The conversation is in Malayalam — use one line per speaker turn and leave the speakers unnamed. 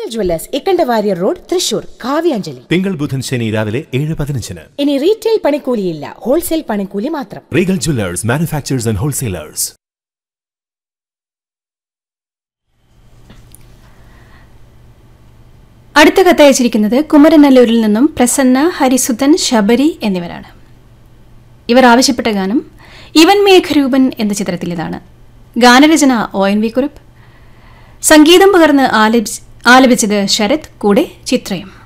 Regal jewellers Ikkandavariar road Thrissur Kavyanjali
തിങ്കൾ ബുധൻ ശനി രാവിലെ ഏഴ് പതിനഞ്ചിന്
ഇനി റീറ്റെയിൽ പണിക്കൂലിയില്ല ഹോൾസെയിൽ പണിക്കൂലി മാത്രം
Regal jewellers manufacturers and wholesalers
അടുത്ത കത്തയച്ചിരിക്കുന്നത് കുമരനല്ലൂരിൽ നിന്നും പ്രസന്ന ഹരിസുധൻ ശബരി എന്നിവരാണ് ഇവർ ആവശ്യപ്പെട്ട ഗാനം ഇവൻ മേഘരൂപൻ എന്ന ചിത്രത്തിലേതാണ് ഗാനരചന ഒ എൻ വി കുറുപ്പ് സംഗീതം പകർന്ന് ആലപിച്ചത് ശരത് കൂടെ ചിത്രയും